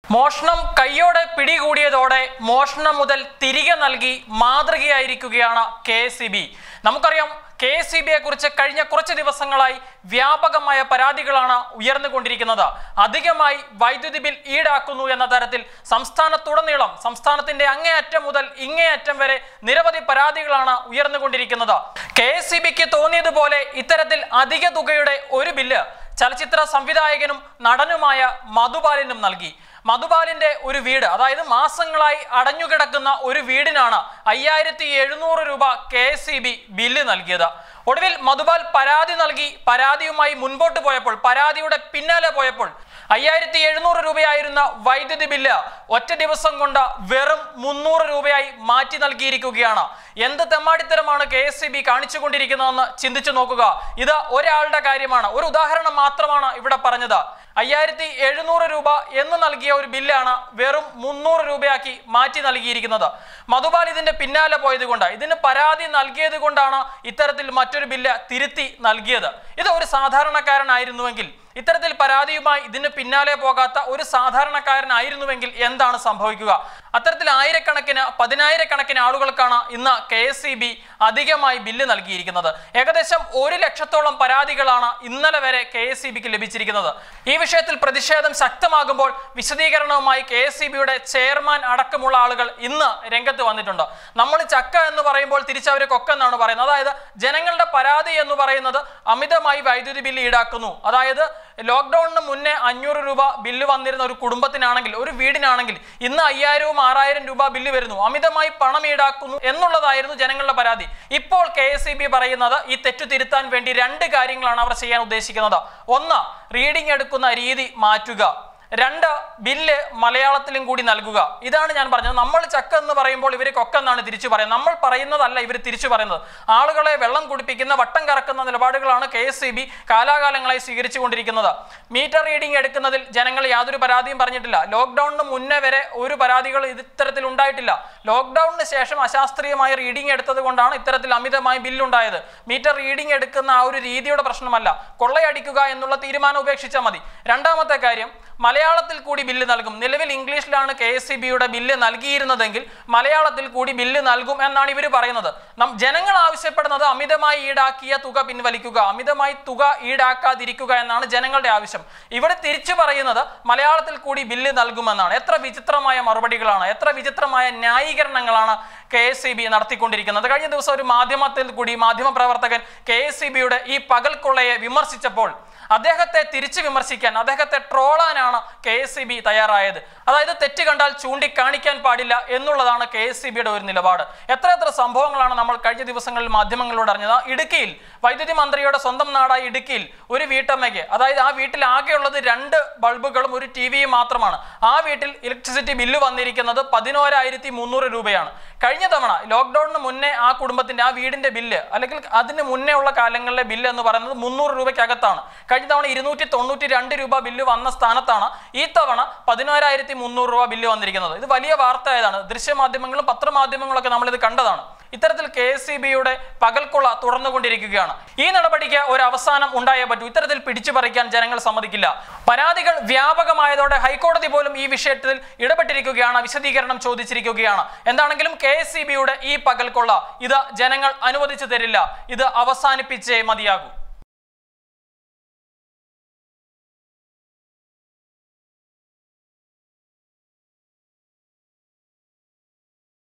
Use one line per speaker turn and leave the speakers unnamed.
മോഷണം കയ്യോടെ പിടികൂടിയതോടെ മോഷണം മുതൽ തിരികെ നൽകി മാതൃകയായിരിക്കുകയാണ് കെ എസ് നമുക്കറിയാം കെ എസ് സി ബിയെ കുറിച്ച് കഴിഞ്ഞ കുറച്ച് ദിവസങ്ങളായി വ്യാപകമായ പരാതികളാണ് ഉയർന്നുകൊണ്ടിരിക്കുന്നത് അധികമായി വൈദ്യുതി ബിൽ ഈടാക്കുന്നു എന്ന തരത്തിൽ സംസ്ഥാനത്തുടനീളം സംസ്ഥാനത്തിന്റെ അങ്ങേയറ്റം മുതൽ ഇങ്ങേയറ്റം വരെ നിരവധി പരാതികളാണ് ഉയർന്നുകൊണ്ടിരിക്കുന്നത് കെ എസ് സി ബിക്ക് തോന്നിയതുപോലെ ഇത്തരത്തിൽ അധിക തുകയുടെ ഒരു ബില്ല് ചലച്ചിത്ര സംവിധായകനും നടനുമായ മധുബാലിനും നൽകി മധുബാലിന്റെ ഒരു വീട് അതായത് മാസങ്ങളായി അടഞ്ഞുകിടക്കുന്ന ഒരു വീടിനാണ് അയ്യായിരത്തി എഴുന്നൂറ് രൂപ K S C B bill നൽകിയത് ഒടുവിൽ മധുബാൽ പരാതി നൽകി പരാതിയുമായി മുൻപോട്ട് പോയപ്പോൾ പരാതിയുടെ പിന്നാലെ പോയപ്പോൾ അയ്യായിരത്തി എഴുന്നൂറ് രൂപയായിരുന്ന വൈദ്യുതി ബില്ല് ഒറ്റ ദിവസം കൊണ്ട് വെറും മുന്നൂറ് രൂപയായി മാറ്റി നൽകിയിരിക്കുകയാണ് എന്ത് തെമ്മാടിത്തരമാണ് കെ എസ് സി ബി കാണിച്ചുകൊണ്ടിരിക്കുന്നതെന്ന് ചിന്തിച്ചു നോക്കുക ഇത് ഒരാളുടെ കാര്യമാണ് ഒരു ഉദാഹരണം മാത്രമാണ് ഇവിടെ പറഞ്ഞത് അയ്യായിരത്തി എഴുന്നൂറ് രൂപ എന്ന് നൽകിയ ഒരു ബില്ലാണ് വെറും മുന്നൂറ് രൂപയാക്കി മാറ്റി നൽകിയിരിക്കുന്നത് മധുബാൽ ഇതിന്റെ പിന്നാലെ പോയത് കൊണ്ട് ഇതിന് പരാതി നൽകിയത് കൊണ്ടാണ് ഇത്തരത്തിൽ മറ്റൊരു ബില്ല് തിരുത്തി നൽകിയത് ഇത് ഒരു സാധാരണക്കാരനായിരുന്നുവെങ്കിൽ ഇത്തരത്തിൽ പരാതിയുമായി ഇതിന് പിന്നാലെ പോകാത്ത ഒരു സാധാരണക്കാരനായിരുന്നുവെങ്കിൽ എന്താണ് സംഭവിക്കുക അത്തരത്തിൽ ആയിരക്കണക്കിന് പതിനായിരക്കണക്കിന് ആളുകൾക്കാണ് ഇന്ന് കെ എസ് സി ബി അധികമായി ബില്ല് നൽകിയിരിക്കുന്നത് ഏകദേശം ഒരു ലക്ഷത്തോളം പരാതികളാണ് ഇന്നലെ വരെ കെ എസ് സി ബിക്ക് ലഭിച്ചിരിക്കുന്നത് ഈ വിഷയത്തിൽ പ്രതിഷേധം ശക്തമാകുമ്പോൾ വിശദീകരണവുമായി കെ എസ് സി ബിയുടെ ചെയർമാൻ അടക്കമുള്ള ആളുകൾ ഇന്ന് രംഗത്ത് വന്നിട്ടുണ്ട് നമ്മൾ ചക്ക എന്ന് പറയുമ്പോൾ തിരിച്ചവർ കൊക്കെന്നാണ് പറയുന്നത് അതായത് ജനങ്ങളുടെ പരാതി എന്ന് പറയുന്നത് അമിതമായി വൈദ്യുതി ബില്ല് ഈടാക്കുന്നു അതായത് ലോക്ക്ഡൌണിന് മുന്നേ അഞ്ഞൂറ് രൂപ ബില്ല് വന്നിരുന്ന ഒരു കുടുംബത്തിനാണെങ്കിൽ ഒരു വീടിനാണെങ്കിൽ ഇന്ന് അയ്യായിരവും ആറായിരം രൂപ ബില്ല് വരുന്നു അമിതമായി പണം ഈടാക്കുന്നു എന്നുള്ളതായിരുന്നു ജനങ്ങളുടെ പരാതി ഇപ്പോൾ കെ എസ് പറയുന്നത് ഈ തെറ്റു തിരുത്താൻ വേണ്ടി രണ്ട് കാര്യങ്ങളാണ് അവർ ചെയ്യാൻ ഉദ്ദേശിക്കുന്നത് ഒന്ന് റീഡിംഗ് എടുക്കുന്ന രീതി മാറ്റുക രണ്ട് ബില്ല് മലയാളത്തിലും കൂടി നൽകുക ഇതാണ് ഞാൻ പറഞ്ഞത് നമ്മൾ ചക്ക എന്ന് പറയുമ്പോൾ ഇവർ കൊക്കെന്നാണ് തിരിച്ചു പറയുന്നത് നമ്മൾ പറയുന്നതല്ല ഇവർ തിരിച്ചു പറയുന്നത് ആളുകളെ വെള്ളം കുടിപ്പിക്കുന്ന വട്ടം കറക്കുന്ന നിലപാടുകളാണ് കെ എസ് സി ബി കാലാകാലങ്ങളായി സ്വീകരിച്ചുകൊണ്ടിരിക്കുന്നത് മീറ്റർ റീഡിംഗ് എടുക്കുന്നതിൽ ജനങ്ങൾ യാതൊരു പരാതിയും പറഞ്ഞിട്ടില്ല ലോക്ക്ഡൌണിന് മുന്നേ വരെ ഒരു പരാതികൾ ഇത്തരത്തിൽ ഉണ്ടായിട്ടില്ല ലോക്ക്ഡൌണിന് ശേഷം അശാസ്ത്രീയമായി റീഡിംഗ് എടുത്തത് കൊണ്ടാണ് ഇത്തരത്തിൽ അമിതമായി ബില്ലുണ്ടായത് മീറ്റർ റീഡിംഗ് എടുക്കുന്ന ആ ഒരു രീതിയുടെ പ്രശ്നമല്ല കൊള്ളയടിക്കുക എന്നുള്ള തീരുമാനം ഉപേക്ഷിച്ചാൽ മതി രണ്ടാമത്തെ കാര്യം മലയാളത്തിൽ കൂടി ബില്ല് നൽകും നിലവിൽ ഇംഗ്ലീഷിലാണ് കെ എസ് സി ബിയുടെ ബില്ല് നൽകിയിരുന്നതെങ്കിൽ മലയാളത്തിൽ കൂടി ബില്ല് നൽകും എന്നാണ് ഇവർ പറയുന്നത് നം ജനങ്ങൾ ആവശ്യപ്പെടുന്നത് അമിതമായി ഈടാക്കിയ തുക പിൻവലിക്കുക അമിതമായി തുക ഈടാക്കാതിരിക്കുക എന്നാണ് ജനങ്ങളുടെ ആവശ്യം ഇവിടെ തിരിച്ചു പറയുന്നത് മലയാളത്തിൽ കൂടി ബില്ല് നൽകുമെന്നാണ് എത്ര വിചിത്രമായ മറുപടികളാണ് എത്ര വിചിത്രമായ ന്യായീകരണങ്ങളാണ് കെ എസ് സി ബി നടത്തിക്കൊണ്ടിരിക്കുന്നത് കഴിഞ്ഞ ദിവസം ഒരു മാധ്യമത്തിൽ കൂടി മാധ്യമ പ്രവർത്തകൻ കെ എസ് സി ബിയുടെ ഈ പകൽക്കൊള്ളയെ വിമർശിച്ചപ്പോൾ അദ്ദേഹത്തെ തിരിച്ചു വിമർശിക്കാൻ അദ്ദേഹത്തെ ട്രോളാനാണ് കെ എസ് സി ബി തയ്യാറായത് അതായത് തെറ്റ് കണ്ടാൽ ചൂണ്ടിക്കാണിക്കാൻ പാടില്ല എന്നുള്ളതാണ് കെ എസ് സി ബിയുടെ ഒരു നിലപാട് എത്ര എത്ര സംഭവങ്ങളാണ് നമ്മൾ കഴിഞ്ഞ ദിവസങ്ങളിൽ മാധ്യമങ്ങളോട് അറിഞ്ഞത് ഇടുക്കിയിൽ വൈദ്യുതി മന്ത്രിയുടെ സ്വന്തം നാടായ ഇടുക്കിയിൽ ഒരു വീട്ടമ്മയ്ക്ക് അതായത് ആ വീട്ടിൽ ആകെയുള്ളത് രണ്ട് ബൾബുകളും ഒരു ടി വിയും മാത്രമാണ് ആ വീട്ടിൽ ഇലക്ട്രിസിറ്റി ബില്ല് വന്നിരിക്കുന്നത് പതിനോരായിരത്തി മുന്നൂറ് രൂപയാണ് കഴിഞ്ഞ തവണ ലോക്ക്ഡൌണിന് മുന്നേ ആ കുടുംബത്തിന്റെ ആ വീടിന്റെ ബില്ല് അല്ലെങ്കിൽ അതിന് മുന്നേ ഉള്ള കാലങ്ങളിലെ ബില്ല് എന്ന് പറയുന്നത് മുന്നൂറ് രൂപയ്ക്കകത്താണ് കഴിഞ്ഞ തവണ ഇരുന്നൂറ്റി തൊണ്ണൂറ്റി രണ്ട് രൂപ ബില്ല് വന്ന സ്ഥാനത്താണ് ഈ തവണ പതിനോരായിരത്തി മുന്നൂറ് രൂപ ബില്ല് വന്നിരിക്കുന്നത് ഇത് വലിയ വാർത്തയായതാണ് ദൃശ്യമാധ്യമങ്ങളും പത്രമാധ്യമങ്ങളൊക്കെ നമ്മളിത് കണ്ടതാണ് ഇത്തരത്തിൽ കെ എസ് സി ബിയുടെ പകൽക്കൊള്ള തുടർന്നുകൊണ്ടിരിക്കുകയാണ് ഈ നടപടിക്ക് ഒരു അവസാനം ഉണ്ടായേ പറ്റൂ ഇത്തരത്തിൽ പിടിച്ചു പറിക്കാൻ ജനങ്ങൾ സമ്മതിക്കില്ല പരാതികൾ വ്യാപകമായതോടെ ഹൈക്കോടതി പോലും ഈ വിഷയത്തിൽ ഇടപെട്ടിരിക്കുകയാണ് വിശദീകരണം ചോദിച്ചിരിക്കുകയാണ് എന്താണെങ്കിലും കെ എസ് സി ബിയുടെ ഈ പകൽക്കൊള്ള ഇത് ജനങ്ങൾ അനുവദിച്ചു തരില്ല ഇത് അവസാനിപ്പിച്ചേ മതിയാകൂ